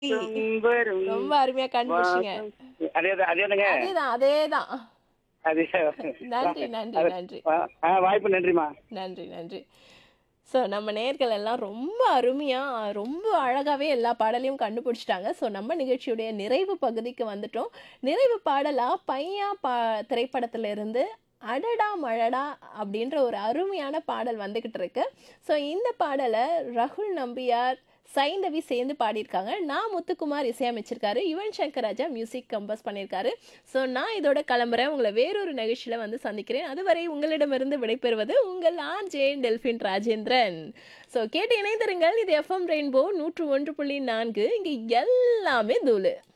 வரும் ரொம்ப அருமையா கண்டுபிடிச்சிங்க வாசம். அதேதான் அதேதாங்க அதேதான் அதேதான் அது நன்றி நன்றி அது- நன்றி ஆ, வாய்ப்பு நன்றிம்மா நன்றி நன்றி ஸோ நம்ம நேர்கள் எல்லாம் ரொம்ப அருமையாக ரொம்ப அழகாகவே எல்லா பாடலையும் கண்டுபிடிச்சிட்டாங்க ஸோ நம்ம நிகழ்ச்சியுடைய நிறைவு பகுதிக்கு வந்துட்டோம் நிறைவு பாடலாக பையா பா திரைப்படத்திலிருந்து அடடா மழடா அப்படின்ற ஒரு அருமையான பாடல் வந்துக்கிட்டு இருக்கு ஸோ இந்த பாடலை ரகுல் நம்பியார் சைந்தவி சேர்ந்து பாடியிருக்காங்க நான் முத்துக்குமார் இசையமைச்சிருக்காரு யுவன் சங்கர் ராஜா மியூசிக் கம்போஸ் பண்ணியிருக்காரு ஸோ நான் இதோட கிளம்புறேன் உங்களை வேறொரு நிகழ்ச்சியில் வந்து சந்திக்கிறேன் அதுவரை உங்களிடமிருந்து விடைபெறுவது உங்கள் ஆர்ஜே டெல்ஃபின் ராஜேந்திரன் ஸோ கேட்டு இணைந்திருங்கள் இது எஃப்எம் ரெயின்போ நூற்று ஒன்று புள்ளி நான்கு இங்கே எல்லாமே தூளு